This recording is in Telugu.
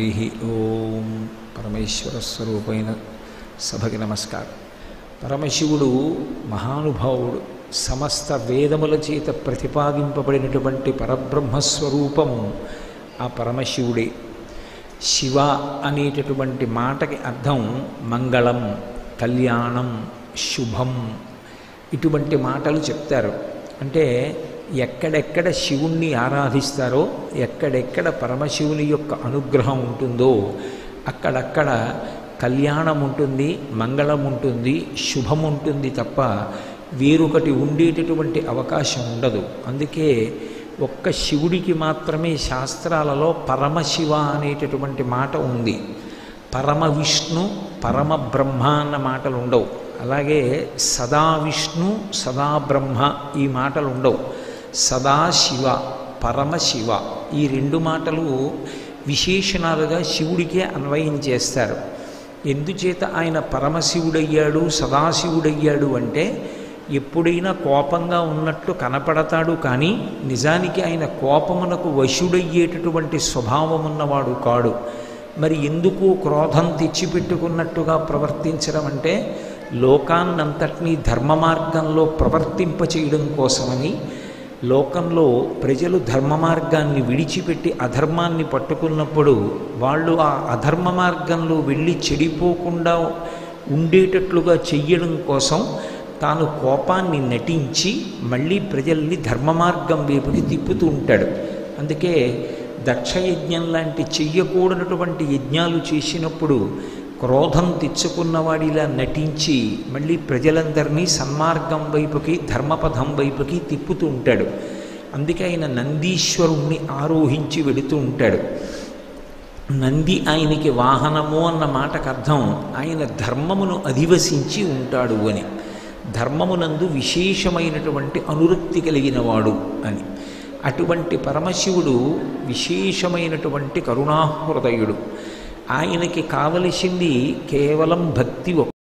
హరి ఓం పరమేశ్వర స్వరూపైన సభకి నమస్కారం పరమశివుడు మహానుభావుడు సమస్త వేదముల చేత ప్రతిపాదింపబడినటువంటి పరబ్రహ్మస్వరూపము ఆ పరమశివుడే శివ అనేటటువంటి మాటకి అర్థం మంగళం కళ్యాణం శుభం ఇటువంటి మాటలు చెప్తారు అంటే ఎక్కడెక్కడ శివుణ్ణి ఆరాధిస్తారో ఎక్కడెక్కడ పరమశివుని యొక్క అనుగ్రహం ఉంటుందో అక్కడక్కడ కళ్యాణం ఉంటుంది మంగళం ఉంటుంది శుభం ఉంటుంది తప్ప వేరొకటి ఉండేటటువంటి అవకాశం ఉండదు అందుకే ఒక్క శివుడికి మాత్రమే శాస్త్రాలలో పరమశివ అనేటటువంటి మాట ఉంది పరమ విష్ణు పరమ బ్రహ్మ అన్న మాటలు ఉండవు అలాగే సదా విష్ణు సదా బ్రహ్మ ఈ మాటలు ఉండవు సదాశివ పరమశివ ఈ రెండు మాటలు విశేషణాలుగా శివుడికే అన్వయం చేస్తారు ఎందుచేత ఆయన పరమశివుడయ్యాడు సదాశివుడయ్యాడు అంటే ఎప్పుడైనా కోపంగా ఉన్నట్లు కనపడతాడు కానీ నిజానికి ఆయన కోపమునకు వశుడయ్యేటటువంటి స్వభావం ఉన్నవాడు కాడు మరి ఎందుకు క్రోధం తెచ్చిపెట్టుకున్నట్టుగా ప్రవర్తించడం అంటే లోకాన్నంతటినీ ధర్మ మార్గంలో ప్రవర్తింపచేయడం కోసమని లోకంలో ప్రజలు ధర్మ మార్గాన్ని విడిచిపెట్టి అధర్మాన్ని పట్టుకున్నప్పుడు వాళ్ళు ఆ అధర్మ మార్గంలో వెళ్ళి చెడిపోకుండా ఉండేటట్లుగా చెయ్యడం కోసం తాను కోపాన్ని నటించి మళ్ళీ ప్రజల్ని ధర్మ మార్గం వైపుకి తిప్పుతూ ఉంటాడు అందుకే దక్షయజ్ఞం లాంటి చెయ్యకూడనటువంటి యజ్ఞాలు చేసినప్పుడు క్రోధం తెచ్చుకున్నవాడిలా నటించి మళ్ళీ ప్రజలందరినీ సన్మార్గం వైపుకి ధర్మపథం వైపుకి తిప్పుతూ ఉంటాడు అందుకే ఆయన నందీశ్వరుణ్ణి ఆరోహించి వెళుతూ ఉంటాడు నంది ఆయనకి వాహనము అన్న మాటకు అర్థం ఆయన ధర్మమును అధివసించి ఉంటాడు అని ధర్మమునందు విశేషమైనటువంటి అనురక్తి కలిగినవాడు అని అటువంటి పరమశివుడు విశేషమైనటువంటి కరుణాహృదయుడు ఆయనకి కావలసింది కేవలం భక్తి